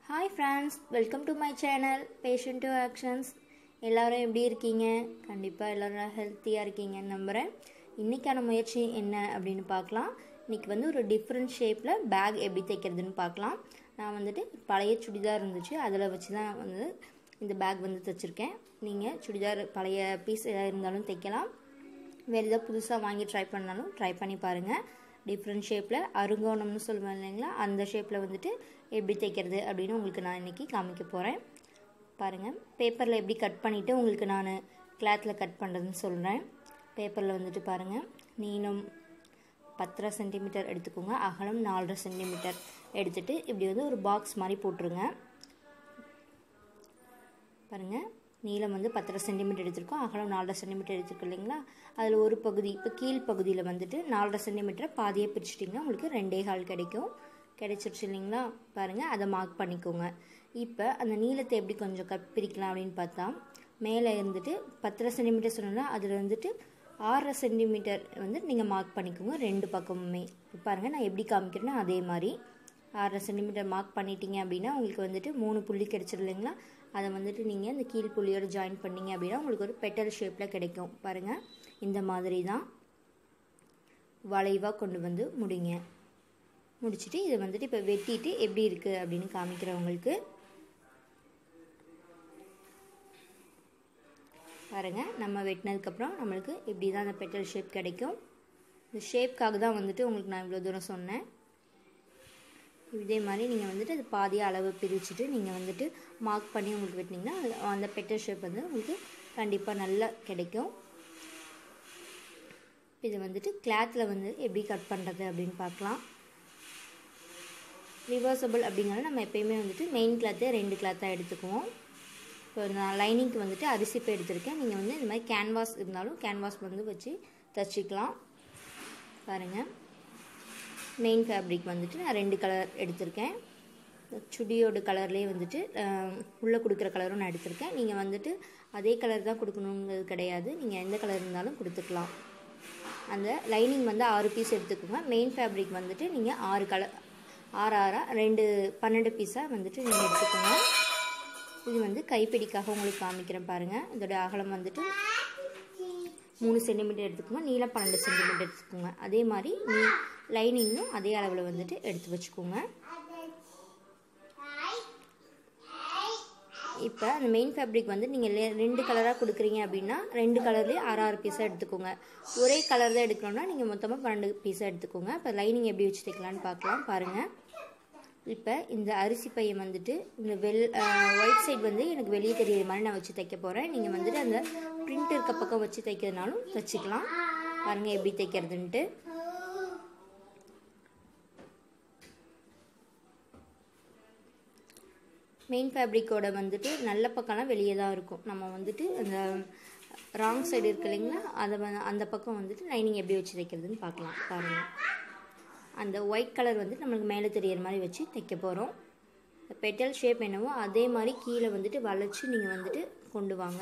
hi friends welcome to my channel patient to actions எல்லாரும் எப்படி இருக்கீங்க கண்டிப்பாக எல்லோரும் ஹெல்த்தியாக இருக்கீங்கன்னு நம்புகிறேன் இன்றைக்கான முயற்சி என்ன அப்படின்னு பார்க்கலாம் இன்றைக்கி வந்து ஒரு டிஃப்ரெண்ட் ஷேப்பில் பேக் எப்படி தைக்கிறதுன்னு பார்க்கலாம் நான் வந்துட்டு பழைய சுடிதார் இருந்துச்சு அதில் வச்சு தான் வந்து இந்த பேக் வந்து தைச்சிருக்கேன் நீங்கள் சுடிதார் பழைய பீஸ் எதாவது இருந்தாலும் தைக்கலாம் வேறு ஏதாவது புதுசாக வாங்கி ட்ரை பண்ணாலும் ட்ரை பண்ணி பாருங்கள் டிஃப்ரெண்ட் ஷேப்பில் அருங்கோணம்னு சொல்லுவேன் இல்லைங்களா அந்த ஷேப்பில் வந்துட்டு எப்படி தைக்கிறது அப்படின்னு உங்களுக்கு நான் இன்றைக்கி காமிக்க போகிறேன் பாருங்கள் பேப்பரில் எப்படி கட் பண்ணிவிட்டு உங்களுக்கு நான் கிளாத்தில் கட் பண்ணுறதுன்னு சொல்கிறேன் பேப்பரில் வந்துட்டு பாருங்கள் நீளம் பத்தரை சென்டிமீட்டர் எடுத்துக்கோங்க அகலம் நாலரை சென்டிமீட்டர் எடுத்துகிட்டு இப்படி வந்து ஒரு பாக்ஸ் மாதிரி போட்டுருங்க பாருங்கள் நீளம் வந்து பத்தரை சென்டிமீட்டர் எடுத்திருக்கோம் அகலம் நாலரை சென்டிமீட்டர் எடுத்துருக்கு இல்லைங்களா அதில் ஒரு பகுதி இப்போ கீழ் பகுதியில் வந்துட்டு நாலரை சென்டிமீட்டரை பாதியை பிரிச்சிட்டிங்கன்னா உங்களுக்கு ரெண்டே கால் கிடைக்கும் கிடைச்சிருச்சு இல்லைங்களா பாருங்கள் அதை மார்க் பண்ணிக்கோங்க இப்போ அந்த நீளத்தை எப்படி கொஞ்சம் கட் பிரிக்கலாம் அப்படின்னு பார்த்தா மேலே இருந்துட்டு பத்தரை சென்டிமீட்டர் சொன்னோம்னா அதில் வந்துட்டு ஆறரை சென்டிமீட்டர் வந்து நீங்கள் மார்க் பண்ணிக்கோங்க ரெண்டு பக்கமுமே இப்போ பாருங்கள் நான் எப்படி காமிக்கிறேன்னா அதே மாதிரி ஆறரை சென்டிமீட்டர் மார்க் பண்ணிட்டீங்க அப்படின்னா உங்களுக்கு வந்துட்டு மூணு புள்ளி கிடச்சிரு இல்லைங்களா அதை வந்துட்டு நீங்கள் இந்த கீழ் புள்ளியோட ஜாயின் பண்ணிங்க அப்படின்னா உங்களுக்கு ஒரு பெட்டல் ஷேப்பில் கிடைக்கும் பாருங்கள் இந்த மாதிரி தான் வளைவாக கொண்டு வந்து முடிங்க முடிச்சுட்டு இதை வந்துட்டு இப்போ வெட்டிட்டு எப்படி இருக்குது அப்படின்னு காமிக்கிறவங்களுக்கு பாருங்கள் நம்ம வெட்டினதுக்கப்புறம் நம்மளுக்கு இப்படி தான் அந்த பெட்டல் ஷேப் கிடைக்கும் இந்த ஷேப்க்காக தான் வந்துட்டு உங்களுக்கு நான் இவ்வளோ தூரம் சொன்னேன் இதே மாதிரி நீங்கள் வந்துட்டு அது பாதியாக அளவு பிரிச்சுட்டு நீங்கள் வந்துட்டு மார்க் பண்ணி உங்களுக்கு வெட்டினீங்கன்னா அந்த பெட்டர் ஷேப் வந்து உங்களுக்கு கண்டிப்பாக நல்லா கிடைக்கும் இது வந்துட்டு கிளாத்தில் வந்து எப்படி கட் பண்ணுறது அப்படின்னு பார்க்கலாம் ரிவர்சபிள் அப்படிங்கிறது நம்ம எப்பயுமே வந்துட்டு மெயின் கிளாத்தே ரெண்டு கிளாத்தாக எடுத்துக்குவோம் இப்போ நான் லைனிங்க்கு வந்துட்டு அரிசி பை எடுத்திருக்கேன் நீங்கள் வந்து இந்த மாதிரி கேன்வாஸ் இருந்தாலும் கேன்வாஸ் வந்து வச்சு தச்சுக்கலாம் பாருங்கள் மெயின் ஃபேப்ரிக் வந்துட்டு நான் ரெண்டு கலர் எடுத்திருக்கேன் சுடியோட கலர்லேயே வந்துட்டு உள்ளே கொடுக்குற கலரும் நான் எடுத்திருக்கேன் நீங்கள் வந்துட்டு அதே கலர் தான் கொடுக்கணுங்கிறது கிடையாது நீங்கள் எந்த கலர் இருந்தாலும் கொடுத்துக்கலாம் அந்த லைனிங் வந்து ஆறு பீஸ் எடுத்துக்கோங்க மெயின் ஃபேப்ரிக் வந்துட்டு நீங்கள் ஆறு கலர் ஆறு ஆறாக ரெண்டு பன்னெண்டு பீஸாக வந்துட்டு நீங்கள் எடுத்துக்கோங்க இது வந்து கைப்பிடிக்காக உங்களுக்கு காமிக்கிறேன் பாருங்கள் இதோட அகலம் வந்துட்டு மூணு சென்டிமீட்டர் எடுத்துக்கோங்க நீளம் பன்னெண்டு சென்டிமீட்டர் எடுத்துக்கோங்க அதே மாதிரி நீ லைனிங்கும் அதே அளவில் வந்துட்டு எடுத்து வச்சுக்கோங்க இப்போ அந்த மெயின் ஃபேப்ரிக் வந்து நீங்கள் ரெண்டு கலராக கொடுக்குறீங்க அப்படின்னா ரெண்டு கலர்லேயே ஆறு ஆறு பீஸாக எடுத்துக்கோங்க ஒரே கலர் தான் எடுக்கணும்னா நீங்கள் மொத்தமாக பன்னெண்டு பீஸாக எடுத்துக்கோங்க இப்போ லைனிங் எப்படி வச்சு தைக்கலான்னு பார்க்கலாம் பாருங்கள் இப்போ இந்த அரிசி பையன் வந்துட்டு இந்த வெள் ஒயிட் சைடு வந்து எனக்கு வெளியே தெரியிற மாதிரி நான் வச்சு தைக்க போகிறேன் நீங்கள் வந்துட்டு அந்த பிரிண்ட் இருக்க பக்கம் வச்சு தைக்கிறதுனாலும் தைச்சிக்கலாம் பாருங்கள் எப்படி தைக்கிறதுன்ட்டு மெயின் ஃபேப்ரிக்கோட வந்துட்டு நல்ல பக்கம்லாம் வெளியே தான் இருக்கும் நம்ம வந்துட்டு அந்த ராங் சைடு இருக்கு இல்லைங்களா அதை அந்த பக்கம் வந்துட்டு லைனிங் எப்படி வச்சு தைக்கிறதுன்னு பார்க்கலாம் பாருங்கள் அந்த ஒயிட் கலர் வந்து நம்மளுக்கு மேலே தெரியிற மாதிரி வச்சு தைக்க போகிறோம் பெட்டல் ஷேப் என்னவோ அதே மாதிரி கீழே வந்துட்டு வளைச்சி நீங்கள் வந்துட்டு கொண்டு வாங்க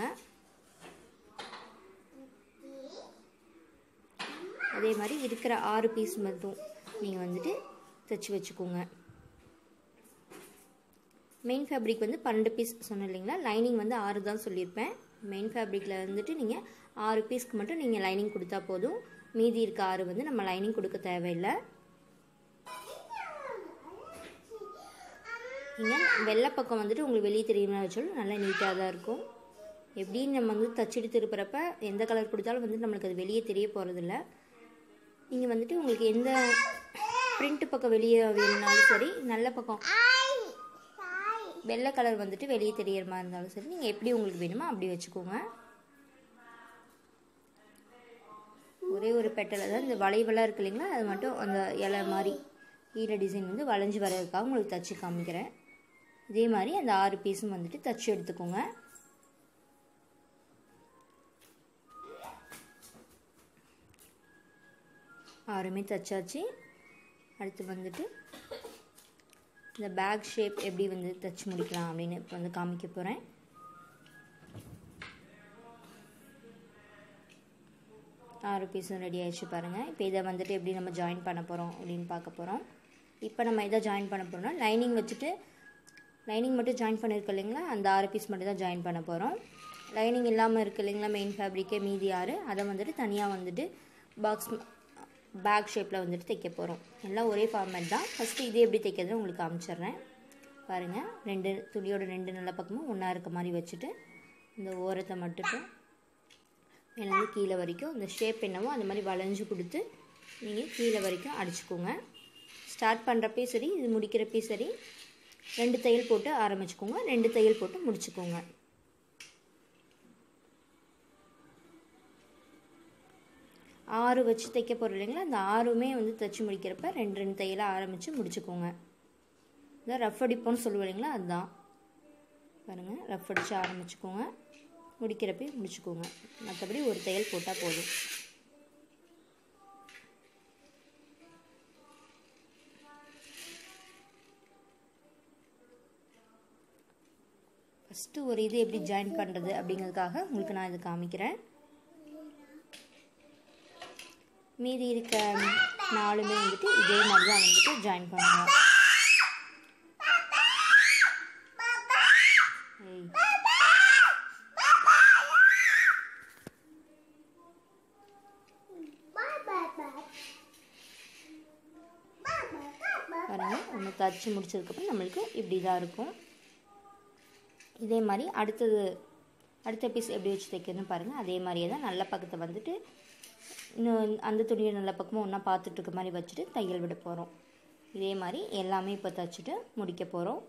அதே மாதிரி இருக்கிற ஆறு பீஸ் மட்டும் நீங்கள் வந்துட்டு தைச்சி வச்சுக்கோங்க மெயின் ஃபேப்ரிக் வந்து பன்னெண்டு பீஸ் சொன்னேன் இல்லைங்களா லைனிங் வந்து ஆறு தான் சொல்லியிருப்பேன் மெயின் ஃபேப்ரிக்கில் வந்துட்டு நீங்கள் ஆறு பீஸ்க்கு மட்டும் நீங்கள் லைனிங் கொடுத்தா போதும் மீதி இருக்க ஆறு வந்து நம்ம லைனிங் கொடுக்க தேவையில்லை நீங்கள் வெள்ளை பக்கம் வந்துட்டு உங்களுக்கு வெளியே தெரியுமா வச்சாலும் நல்லா நீட்டாக தான் இருக்கும் எப்படின்னு நம்ம வந்து தச்சுட்டு திருப்புறப்ப எந்த கலர் கொடுத்தாலும் வந்து நம்மளுக்கு அது வெளியே தெரிய போகிறதில்ல நீங்கள் வந்துட்டு உங்களுக்கு எந்த பிரிண்ட் பக்கம் வெளியே வேணுனாலும் சரி நல்ல பக்கம் வெள்ளை கலர் வந்துட்டு வெளியே தெரியற மாதிரி இருந்தாலும் சரி நீங்கள் எப்படி உங்களுக்கு வேணுமோ அப்படி வச்சுக்கோங்க ஒரே ஒரு பெட்டலில் தான் இந்த வளைவெல்லாம் இருக்கு இல்லைங்களா அது மட்டும் அந்த இலை மாதிரி ஈர டிசைன் வந்து வளைஞ்சு வர்றதுக்காக உங்களுக்கு தச்சு காமிக்கிறேன் இதே மாதிரி அந்த ஆறு பீஸும் வந்துட்டு தச்சு எடுத்துக்கோங்க ஆறுமே தச்சாச்சு அடுத்து வந்துட்டு இந்த பேக் ஷேப் எப்படி வந்து தைச்சி முடிக்கலாம் அப்படின்னு இப்போ வந்து காமிக்க போகிறேன் ஆறு பீஸும் ரெடி ஆயிடுச்சு பாருங்கள் இப்போ இதை வந்துட்டு எப்படி நம்ம ஜாயின் பண்ண போகிறோம் அப்படின்னு பார்க்க போகிறோம் இப்போ நம்ம எதை ஜாயின் பண்ண போகிறோம்னா லைனிங் வச்சுட்டு லைனிங் மட்டும் ஜாயின் பண்ணியிருக்க இல்லைங்களா அந்த ஆறு பீஸ் மட்டும் தான் ஜாயின் பண்ண போகிறோம் லைனிங் இல்லாமல் இருக்கு இல்லைங்களா மெயின் ஃபேப்ரிக்கே மீதி ஆறு அதை வந்துட்டு தனியாக வந்துட்டு பாக்ஸ் பேக் ஷேப்பில் வந்துட்டு தைக்க போகிறோம் எல்லாம் ஒரே ஃபார்மேட் தான் ஃபஸ்ட்டு இது எப்படி தைக்கிறதுன்னு உங்களுக்கு காமிச்சிடுறேன் பாருங்கள் ரெண்டு துணியோட ரெண்டு நல்ல பக்கமும் ஒன்றா இருக்க மாதிரி வச்சுட்டு இந்த ஓரத்தை மட்டும் மேலேருந்து கீழே வரைக்கும் இந்த ஷேப் என்னவோ அந்த மாதிரி வளைஞ்சு கொடுத்து நீங்கள் கீழே வரைக்கும் அடிச்சுக்கோங்க ஸ்டார்ட் பண்ணுறப்பே சரி இது முடிக்கிறப்பே சரி ரெண்டு தையல் போட்டு ஆரம்பிச்சுக்கோங்க ரெண்டு தையல் போட்டு முடிச்சுக்கோங்க ஆறு வச்சு தைக்க போகிறோம் இல்லைங்களா அந்த ஆறுமே வந்து தைச்சி முடிக்கிறப்ப ரெண்டு ரெண்டு தையலாக ஆரம்பித்து முடிச்சுக்கோங்க இதான் ரஃப் அடிப்போம்னு சொல்லுவோம் இல்லைங்களா அதுதான் பாருங்கள் ரஃப் அடித்து ஆரம்பிச்சுக்கோங்க முடிக்கிறப்ப முடிச்சுக்கோங்க மற்றபடி ஒரு தையல் போட்டால் போதும் ஃபஸ்ட்டு ஒரு இது எப்படி ஜாயின் பண்ணுறது அப்படிங்கிறதுக்காக உங்களுக்கு நான் இது காமிக்கிறேன் மீதி இருக்க நாலுமே வந்துட்டு இதே மாதிரி தான் வந்துட்டு ஜாயின் பண்ணுங்க ஏய் பாருங்கள் ஒன்று தச்சு முடிச்சதுக்கப்புறம் நம்மளுக்கு இப்படி தான் இருக்கும் இதே மாதிரி அடுத்தது அடுத்த பீஸ் எப்படி வச்சு தைக்கிறதுன்னு பாருங்கள் அதே மாதிரியே தான் நல்ல பக்கத்தை வந்துட்டு இன்னும் அந்த துணியை நல்ல பக்கமும் ஒன்றா பார்த்துட்டு இருக்க மாதிரி வச்சுட்டு தையல் விட போகிறோம் இதே மாதிரி எல்லாமே இப்போ தைச்சிட்டு முடிக்க போகிறோம்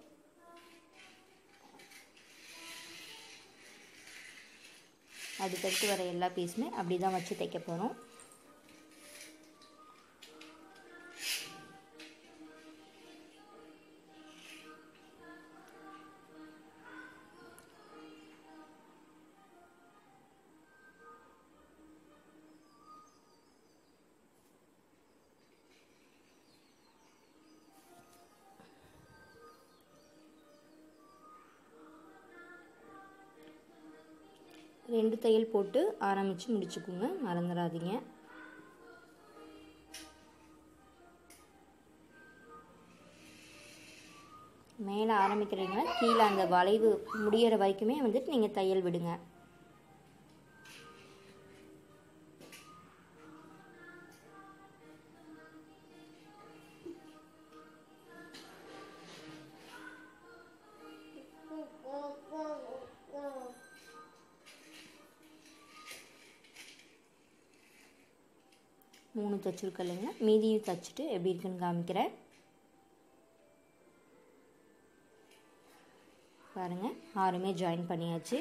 அடுத்தடுத்து வர எல்லா பீஸுமே அப்படி தான் வச்சு தைக்க போகிறோம் ரெண்டு தையல் போட்டு ஆரம்பித்து முடிச்சுக்கோங்க மறந்துடாதீங்க மேலே ஆரம்பிக்கிறீங்க கீழே அந்த வளைவு முடியிற வரைக்குமே வந்துட்டு நீங்கள் தையல் விடுங்க மூணு தைச்சிருக்க இல்லைங்க மீதியும் தைச்சிட்டு எப்படி இருக்குன்னு காமிக்கிறேன் பாருங்கள் ஆறுமே ஜாயின் பண்ணியாச்சு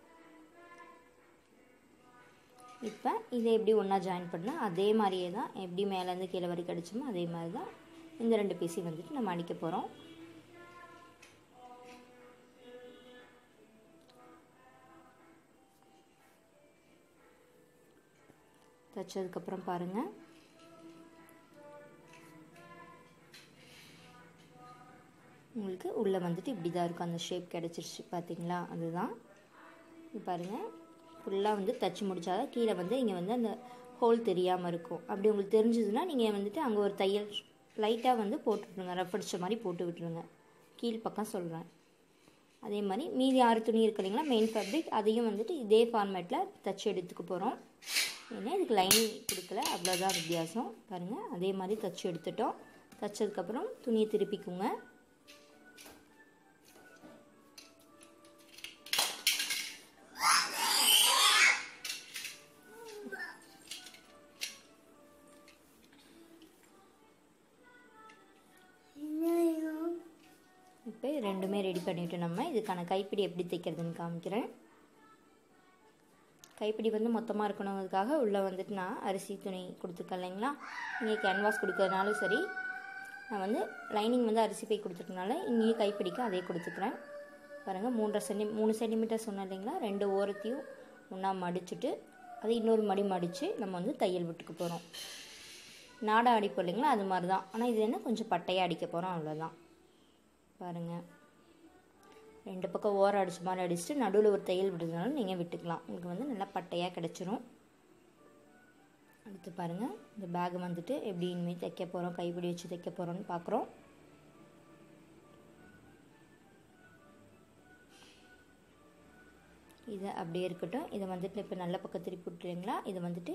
இப்போ இதை எப்படி ஒன்றா ஜாயின் பண்ணால் அதே மாதிரியே தான் எப்படி மேலேருந்து கீழே வரைக்கும் அடிச்சோமோ அதே மாதிரி தான் இந்த ரெண்டு பீஸையும் வந்துட்டு நம்ம அடிக்க போகிறோம் தைச்சதுக்கப்புறம் பாருங்கள் உங்களுக்கு உள்ளே வந்துட்டு இப்படி தான் இருக்கும் அந்த ஷேப் கிடச்சிருச்சு பார்த்தீங்களா அதுதான் இது பாருங்கள் ஃபுல்லாக வந்து தச்சு முடிச்சாதான் கீழே வந்து இங்கே வந்து அந்த ஹோல் தெரியாமல் இருக்கும் அப்படி உங்களுக்கு தெரிஞ்சதுன்னா நீங்கள் வந்துட்டு அங்கே ஒரு தையல் லைட்டாக வந்து போட்டு விட்ருங்க ரஃப் அடித்த மாதிரி போட்டு விட்ருங்க கீழ் பக்கம் சொல்கிறேன் அதே மாதிரி மீதி ஆறு துணி இருக்கு இல்லைங்களா மெயின் ஃபேப்ரிக் அதையும் வந்துட்டு இதே ஃபார்மேட்டில் தச்சு எடுத்துக்க போகிறோம் ஏன்னா இதுக்கு லைனிங் கொடுக்கல அவ்வளோதான் வித்தியாசம் பாருங்கள் அதே மாதிரி தச்சு எடுத்துட்டோம் தச்சதுக்கப்புறம் துணியை திருப்பிக்குங்க இப்போ ரெண்டுமே ரெடி பண்ணிவிட்டு நம்ம இதுக்கான கைப்பிடி எப்படி தைக்கிறதுன்னு காமிக்கிறேன் கைப்பிடி வந்து மொத்தமாக இருக்கணுங்கிறதுக்காக உள்ளே வந்துட்டு நான் அரிசி துணி கொடுத்துருக்கேன் இல்லைங்களா நீங்கள் கேன்வாஸ் கொடுக்கறதுனாலும் சரி நான் வந்து லைனிங் வந்து அரிசி பை கொடுத்துருக்கனால இங்கேயும் கைப்பிடிக்கு அதே கொடுத்துக்கிறேன் பாருங்கள் மூன்றரை சென்டி மூணு சென்டிமீட்டர் சொன்னேன் இல்லைங்களா ரெண்டு ஓரத்தையும் ஒன்றா மடிச்சுட்டு அது இன்னொரு மடி மடித்து நம்ம வந்து தையல் விட்டுக்க போகிறோம் நாடா அடிப்போம் இல்லைங்களா அது மாதிரி தான் ஆனால் இது என்ன கொஞ்சம் பட்டையாக அடிக்க போகிறோம் அவ்வளோதான் பாருங்கள் ரெண்டு பக்கம் ஓரம் அடிச்ச மாதிரி அடிச்சுட்டு நடுவில் ஒரு தையல் விடுறதுனால நீங்கள் விட்டுக்கலாம் உங்களுக்கு வந்து நல்லா பட்டையாக கிடச்சிரும் அடுத்து பாருங்கள் இந்த பேக் வந்துட்டு எப்படி இனிமேல் தைக்க போகிறோம் கைப்பிடி வச்சு தைக்க போகிறோம்னு பார்க்குறோம் இதை அப்படியே இருக்கட்டும் இதை வந்துட்டு இப்போ நல்ல பக்கம் திருப்பி விட்டுறீங்களா இதை வந்துட்டு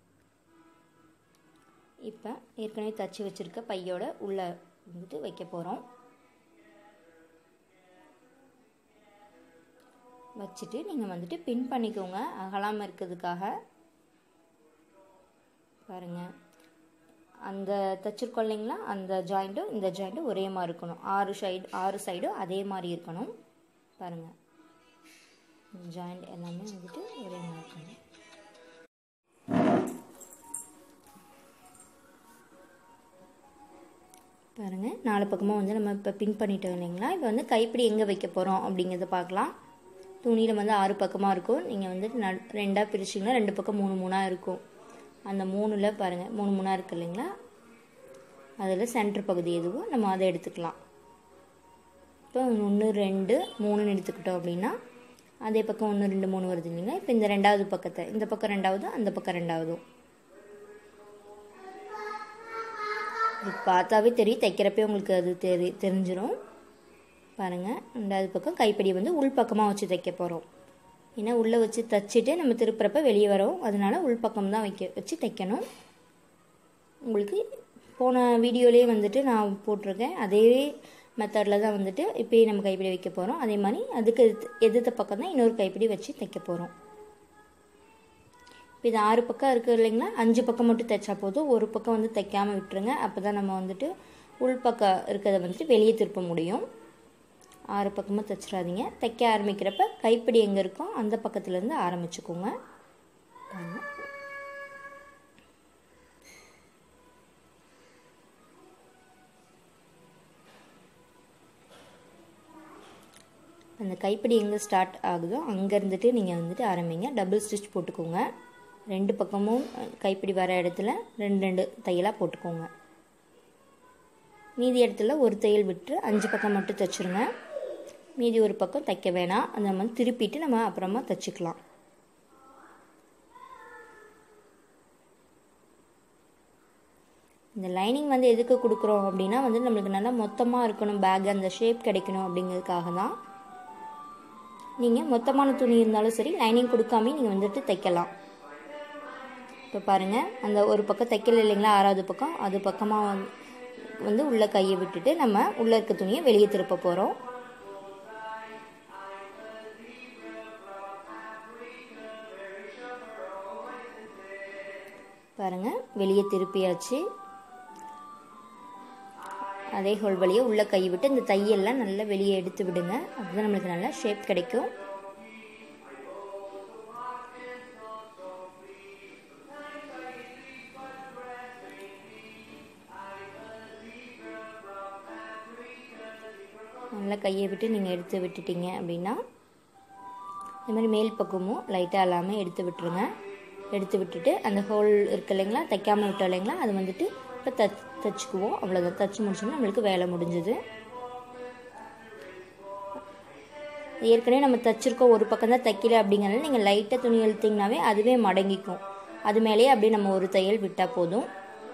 இப்போ ஏற்கனவே தச்சு வச்சுருக்க பையோட உள்ளே வந்துட்டு வைக்க போகிறோம் வச்சுட்டு நீங்கள் வந்துட்டு பின் பண்ணிக்கோங்க அகலாமல் இருக்கிறதுக்காக பாருங்கள் அந்த தச்சிருக்கோம் இல்லைங்களா அந்த ஜாயிண்ட்டும் இந்த ஜாயிண்ட்டும் ஒரே மாதிரி இருக்கணும் ஆறு சைடு ஆறு சைடும் அதே மாதிரி இருக்கணும் பாருங்கள் ஜாயிண்ட் எல்லாமே வந்துட்டு ஒரே மாதிரி இருக்கணும் பாருங்கள் நாலு பக்கமாக வந்து நம்ம இப்போ பின் பண்ணிட்டோம் இல்லைங்களா இப்போ வந்து கைப்பிடி எங்கே வைக்க போகிறோம் அப்படிங்கிறத பார்க்கலாம் துணியில் வந்து ஆறு பக்கமாக இருக்கும் நீங்கள் வந்துட்டு ந ரெண்டாக பிரிச்சிங்கன்னா ரெண்டு பக்கம் மூணு மூணாக இருக்கும் அந்த மூணில் பாருங்கள் மூணு மூணாக இருக்குது இல்லைங்களா அதில் சென்டர் பகுதி எதுவோ நம்ம அதை எடுத்துக்கலாம் இப்போ ஒன்று ரெண்டு மூணுன்னு எடுத்துக்கிட்டோம் அப்படின்னா அதே பக்கம் ஒன்று ரெண்டு மூணு வருது இல்லைங்களா இப்போ இந்த ரெண்டாவது பக்கத்தை இந்த பக்கம் ரெண்டாவது அந்த பக்கம் ரெண்டாவதும் இது பார்த்தாவே தெரியும் தைக்கிறப்பே உங்களுக்கு அது தெரி தெரிஞ்சிடும் பாருங்கள் ரெண்டாவது பக்கம் கைப்பிடி வந்து உள் பக்கமாக வச்சு தைக்க போகிறோம் ஏன்னா உள்ளே வச்சு தைச்சிட்டு நம்ம திருப்புறப்ப வெளியே வரோம் அதனால உள் பக்கம் தான் வைக்க வச்சு தைக்கணும் உங்களுக்கு போன வீடியோலேயே வந்துட்டு நான் போட்டிருக்கேன் அதே மெத்தடில் தான் வந்துட்டு இப்போயே நம்ம கைப்பிடி வைக்க போகிறோம் அதே மாதிரி அதுக்கு எதிர்த்து எதிர்த்த பக்கம் தான் இன்னொரு கைப்பிடி வச்சு தைக்க போகிறோம் இப்போ இது ஆறு பக்கம் இருக்குது இல்லைங்களா அஞ்சு பக்கம் மட்டும் தைச்சா போதும் ஒரு பக்கம் வந்து தைக்காமல் விட்டுருங்க அப்போ தான் நம்ம வந்துட்டு உள் பக்கம் இருக்கிறத வந்துட்டு வெளியே திருப்ப முடியும் ஆறு பக்கமாக தைச்சிடாதீங்க தைக்க ஆரம்பிக்கிறப்ப கைப்பிடி எங்கே இருக்கோ அந்த பக்கத்துலேருந்து ஆரம்பிச்சுக்கோங்க அந்த கைப்பிடி எங்கே ஸ்டார்ட் ஆகுதோ அங்கே இருந்துட்டு நீங்கள் வந்துட்டு ஆரம்பிங்க டபுள் ஸ்டிச் போட்டுக்கோங்க ரெண்டு பக்கமும் கைப்பிடி வர இடத்துல ரெண்டு ரெண்டு தையலாக போட்டுக்கோங்க மீதி இடத்துல ஒரு தையல் விட்டு அஞ்சு பக்கம் மட்டும் தைச்சிருங்க மீதி ஒரு பக்கம் தைக்க வேணாம் அந்த மாதிரி திருப்பிட்டு நம்ம அப்புறமா தைச்சிக்கலாம் இந்த லைனிங் வந்து எதுக்கு கொடுக்குறோம் அப்படின்னா வந்து நம்மளுக்கு நல்லா மொத்தமாக இருக்கணும் பேக் அந்த ஷேப் கிடைக்கணும் அப்படிங்கிறதுக்காக தான் நீங்கள் மொத்தமான துணி இருந்தாலும் சரி லைனிங் கொடுக்காம நீங்கள் வந்துட்டு தைக்கலாம் இப்போ பாருங்கள் அந்த ஒரு பக்கம் தைக்கல இல்லைங்களா ஆறாவது பக்கம் அது பக்கமாக வந்து வந்து உள்ளே கையை விட்டுட்டு நம்ம உள்ளே இருக்க துணியை வெளியே திருப்ப போகிறோம் பாருங்கள் வெளியே திருப்பியாச்சு அதே ஹோல் வழியே உள்ளே கை விட்டு இந்த தையெல்லாம் நல்லா வெளியே எடுத்து விடுங்க அப்போ நம்மளுக்கு நல்லா ஷேப் கிடைக்கும் நல்லா கையை விட்டு நீங்கள் எடுத்து விட்டுட்டீங்க அப்படின்னா இந்த மாதிரி மேல் பக்கமும் லைட்டாக எல்லாமே எடுத்து விட்டுருங்க எடுத்து விட்டுட்டு அந்த ஹோல் இருக்கு இல்லைங்களா தைக்காமல் விட்டோம் இல்லைங்களா அது வந்துட்டு இப்போ தச் தைச்சிக்குவோம் அவ்வளோதான் தைச்சி முடிச்சோம்னா நம்மளுக்கு வேலை முடிஞ்சுது ஏற்கனவே நம்ம தைச்சிருக்கோம் ஒரு பக்கம் தான் தைக்கல அப்படிங்கிறனால நீங்கள் லைட்டாக துணி இழுத்திங்கனாவே அதுவே மடங்கிக்கும் அது மேலேயே அப்படியே நம்ம ஒரு தையல் விட்டால் போதும்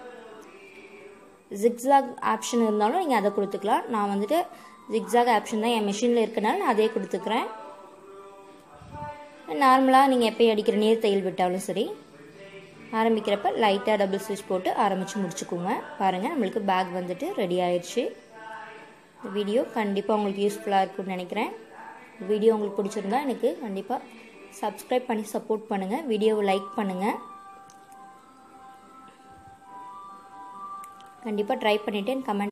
ஜிக்ஸாக் ஆப்ஷன் இருந்தாலும் நீங்கள் அதை கொடுத்துக்கலாம் நான் வந்துட்டு ஜிக்ஸாக் ஆப்ஷன் தான் என் மிஷினில் இருக்கனால நான் அதே கொடுத்துக்கிறேன் நார்மலாக நீங்கள் எப்பயும் அடிக்கிற நீர் தையல் விட்டாலும் சரி ஆரம்பிக்கிறப்ப லைட்டாக டபுள் ஸ்டிச் போட்டு ஆரம்பித்து முடிச்சுக்கோங்க பாருங்கள் நம்மளுக்கு பேக் வந்துட்டு ரெடி ஆயிடுச்சு இந்த வீடியோ கண்டிப்பாக உங்களுக்கு யூஸ்ஃபுல்லாக இருக்கும்னு நினைக்கிறேன் வீடியோ உங்களுக்கு பிடிச்சிருந்தா எனக்கு கண்டிப்பாக சப்ஸ்கிரைப் பண்ணி சப்போர்ட் பண்ணுங்கள் வீடியோவை லைக் பண்ணுங்கள் கண்டிப்பாக ட்ரை பண்ணிவிட்டு கமெண்ட்